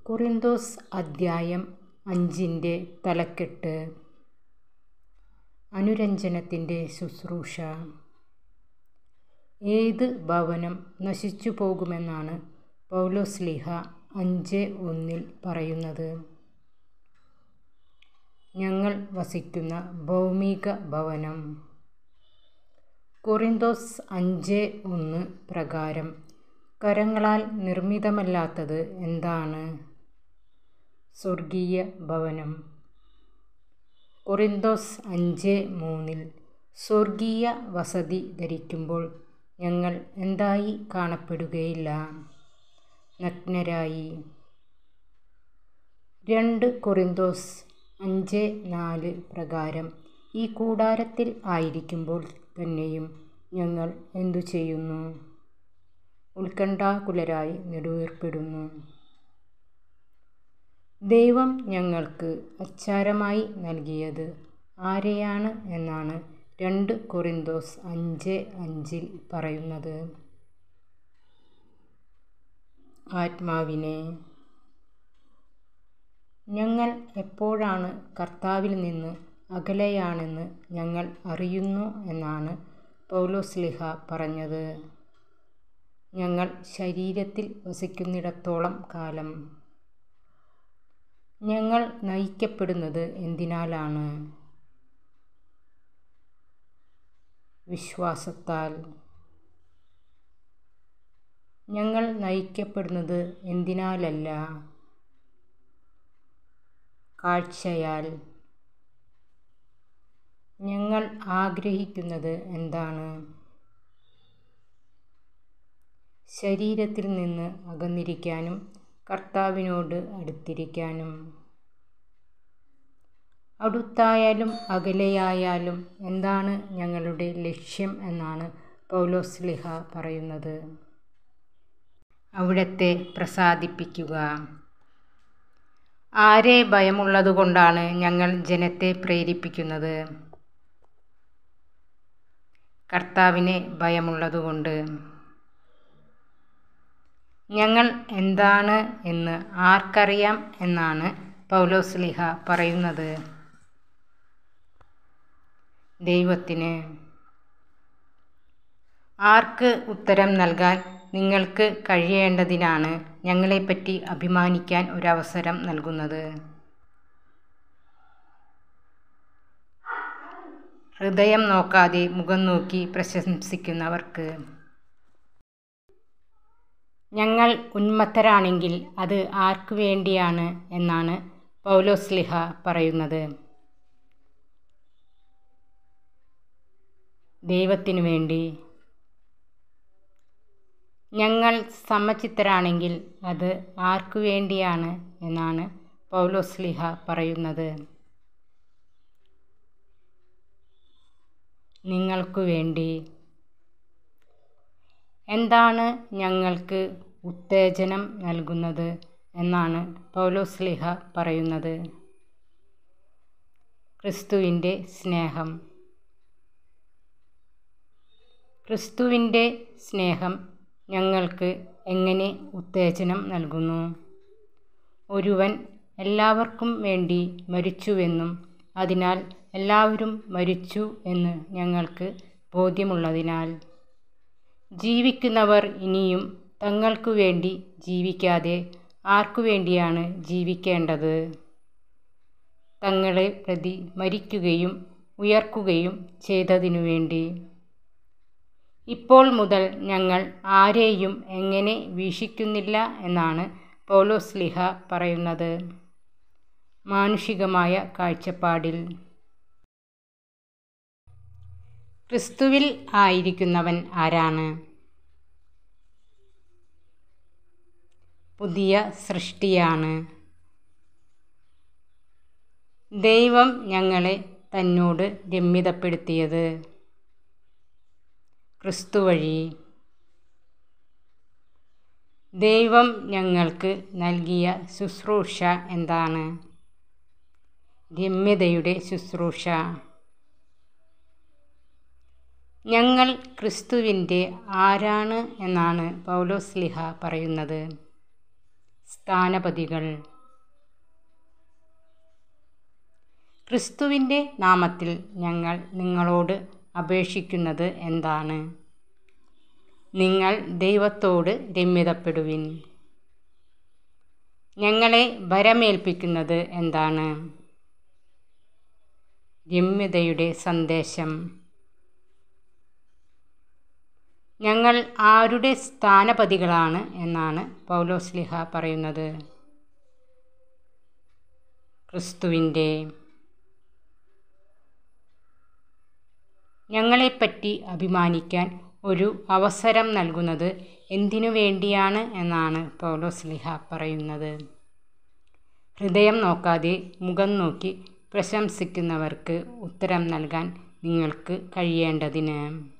കൊറിന്തോസ് അദ്ധ്യായം അഞ്ചിൻ്റെ തലക്കെട്ട് അനുരഞ്ജനത്തിൻ്റെ ശുശ്രൂഷ ഏത് ഭവനം നശിച്ചു പോകുമെന്നാണ് പൗലോസ്ലീഹ അഞ്ച് ഒന്നിൽ പറയുന്നത് ഞങ്ങൾ വസിക്കുന്ന ഭൗമിക ഭവനം കൊറിന്തോസ് അഞ്ച് ഒന്ന് പ്രകാരം കരങ്ങളാൽ നിർമ്മിതമല്ലാത്തത് എന്താണ് സ്വർഗീയ ഭവനം കൊറിന്തോസ് അഞ്ച് മൂന്നിൽ സ്വർഗീയ വസതി ധരിക്കുമ്പോൾ ഞങ്ങൾ എന്തായി കാണപ്പെടുകയില്ല നഗ്നരായി രണ്ട് കൊറിന്തോസ് അഞ്ച് നാല് പ്രകാരം ഈ കൂടാരത്തിൽ ആയിരിക്കുമ്പോൾ തന്നെയും ഞങ്ങൾ എന്തു ചെയ്യുന്നു ഉത്കണ്ഠാകുലരായി നെടുവേർപ്പെടുന്നു ദൈവം ഞങ്ങൾക്ക് അച്ചാരമായി നൽകിയത് ആരെയാണ് എന്നാണ് രണ്ട് കൊറിന്തോസ് അഞ്ച് അഞ്ചിൽ പറയുന്നത് ആത്മാവിനെ ഞങ്ങൾ എപ്പോഴാണ് കർത്താവിൽ നിന്ന് അകലെയാണെന്ന് ഞങ്ങൾ അറിയുന്നു എന്നാണ് പൗലോസ്ലിഹ പറഞ്ഞത് ഞങ്ങൾ ശരീരത്തിൽ വസിക്കുന്നിടത്തോളം കാലം ഞങ്ങൾ നയിക്കപ്പെടുന്നത് എന്തിനാലാണ് വിശ്വാസത്താൽ ഞങ്ങൾ നയിക്കപ്പെടുന്നത് എന്തിനാലല്ല കാഴ്ചയാൽ ഞങ്ങൾ ആഗ്രഹിക്കുന്നത് എന്താണ് ശരീരത്തിൽ നിന്ന് അകന്നിരിക്കാനും കർത്താവിനോട് അടുത്തിരിക്കാനും അടുത്തായാലും അകലെയായാലും എന്താണ് ഞങ്ങളുടെ ലക്ഷ്യം എന്നാണ് പൗലോസ്ലിഹ പറയുന്നത് അവിടത്തെ പ്രസാദിപ്പിക്കുക ആരെ ഭയമുള്ളതുകൊണ്ടാണ് ഞങ്ങൾ ജനത്തെ പ്രേരിപ്പിക്കുന്നത് കർത്താവിനെ ഭയമുള്ളതുകൊണ്ട് ഞങ്ങൾ എന്താണ് എന്ന് ആർക്കറിയാം എന്നാണ് പൗലോസ്ലിഹ പറയുന്നത് ദൈവത്തിന് ആർക്ക് ഉത്തരം നൽകാൻ നിങ്ങൾക്ക് കഴിയേണ്ടതിനാണ് ഞങ്ങളെപ്പറ്റി അഭിമാനിക്കാൻ ഒരവസരം നൽകുന്നത് ഹൃദയം നോക്കാതെ മുഖം നോക്കി പ്രശംസിക്കുന്നവർക്ക് ഞങ്ങൾ ഉന്മത്തരാണെങ്കിൽ അത് ആർക്കു വേണ്ടിയാണ് എന്നാണ് പൗലോസ്ലിഹ പറയുന്നത് ദൈവത്തിനു വേണ്ടി ഞങ്ങൾ സമചിത്തരാണെങ്കിൽ അത് ആർക്കു വേണ്ടിയാണ് എന്നാണ് പൗലോസ്ലിഹ പറയുന്നത് നിങ്ങൾക്കു വേണ്ടി എന്താണ് ഞങ്ങൾക്ക് ഉത്തേജനം നൽകുന്നത് എന്നാണ് പൗലോസ്ലിഹ പറയുന്നത് ക്രിസ്തുവിൻ്റെ സ്നേഹം ക്രിസ്തുവിൻ്റെ സ്നേഹം ഞങ്ങൾക്ക് എങ്ങനെ ഉത്തേജനം നൽകുന്നു ഒരുവൻ എല്ലാവർക്കും വേണ്ടി മരിച്ചുവെന്നും അതിനാൽ എല്ലാവരും മരിച്ചു എന്ന് ഞങ്ങൾക്ക് ബോധ്യമുള്ളതിനാൽ ജീവിക്കുന്നവർ ഇനിയും തങ്ങൾക്കു വേണ്ടി ജീവിക്കാതെ ആർക്കു വേണ്ടിയാണ് ജീവിക്കേണ്ടത് തങ്ങളെ പ്രതി മരിക്കുകയും ഉയർക്കുകയും ചെയ്തതിനു വേണ്ടി ഇപ്പോൾ മുതൽ ഞങ്ങൾ ആരെയും എങ്ങനെ വീക്ഷിക്കുന്നില്ല എന്നാണ് പൗലോസ്ലിഹ പറയുന്നത് മാനുഷികമായ കാഴ്ചപ്പാടിൽ ക്രിസ്തുവിൽ ആയിരിക്കുന്നവൻ ആരാണ് പുതിയ സൃഷ്ടിയാണ് ദൈവം ഞങ്ങളെ തന്നോട് രമ്യതപ്പെടുത്തിയത് ക്രിസ്തു വഴി ദൈവം ഞങ്ങൾക്ക് നൽകിയ ശുശ്രൂഷ എന്താണ് രമ്യതയുടെ ശുശ്രൂഷ ഞങ്ങൾ ക്രിസ്തുവിൻ്റെ ആരാണ് എന്നാണ് പൗലോസ്ലിഹ പറയുന്നത് സ്ഥാനപതികൾ ക്രിസ്തുവിൻ്റെ നാമത്തിൽ ഞങ്ങൾ നിങ്ങളോട് അപേക്ഷിക്കുന്നത് എന്താണ് നിങ്ങൾ ദൈവത്തോട് രമ്യതപ്പെടുവിൻ ഞങ്ങളെ ഭരമേൽപ്പിക്കുന്നത് എന്താണ് രമ്യതയുടെ സന്ദേശം ഞങ്ങൾ ആരുടെ സ്ഥാനപതികളാണ് എന്നാണ് പൗലോസ്ലിഹ പറയുന്നത് ക്രിസ്തുവിൻ്റെ ഞങ്ങളെപ്പറ്റി അഭിമാനിക്കാൻ ഒരു അവസരം നൽകുന്നത് എന്തിനു വേണ്ടിയാണ് എന്നാണ് പൗലോസ്ലിഹ പറയുന്നത് ഹൃദയം നോക്കാതെ മുഖം നോക്കി പ്രശംസിക്കുന്നവർക്ക് ഉത്തരം നൽകാൻ നിങ്ങൾക്ക് കഴിയേണ്ടതിന്